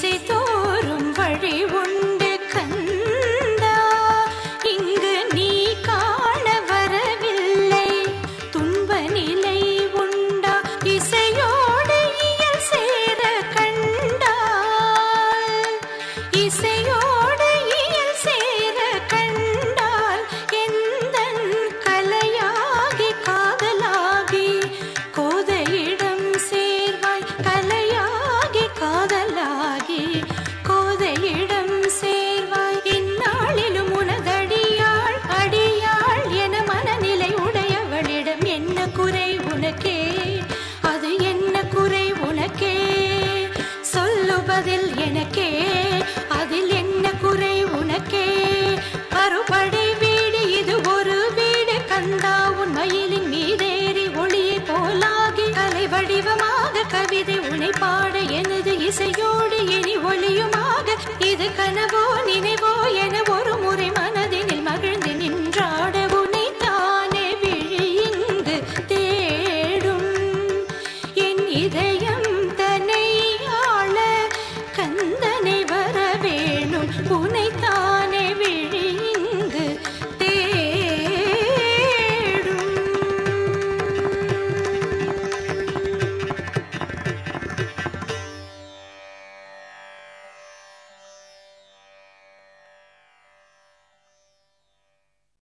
திசை தோறும் வழி உண்டு கந்தா இங்கு நீ காண வரவில்லை துன்ப நிலை உண்டா இசையோடு இயல் சேர கண்டால் இசையோடு இயல் சேர கண்டால் எந்தன் கலையாகி காதலாகி கோதையிடம் சேர்வாய் கலையாகி காதலாகி கோதையிடம் சேர்வாய் இந்நாளிலும் உனதடியாள் அடியாள் என மனநிலை உடையவளிடம் என்ன குறை உனக்கே அது என்ன குறை உனக்கே சொல்லு பதில் எனக்கே அதில் என்ன குறை உனக்கே அறுபடை வீடு இது ஒரு வீடு கந்தா உன் மயிலின் மீதேறி ஒளியை போலாகி கலை வடிவமாக கவிதை உனை பாட எனது இசையோடு இனி ஒளியுமாக இது கனவோ நினைவோ என ஒரு முறை மனதினில் மகிழ்ந்து நின்றாட உனை தானே விழி இங்கு தேடும் என் இதய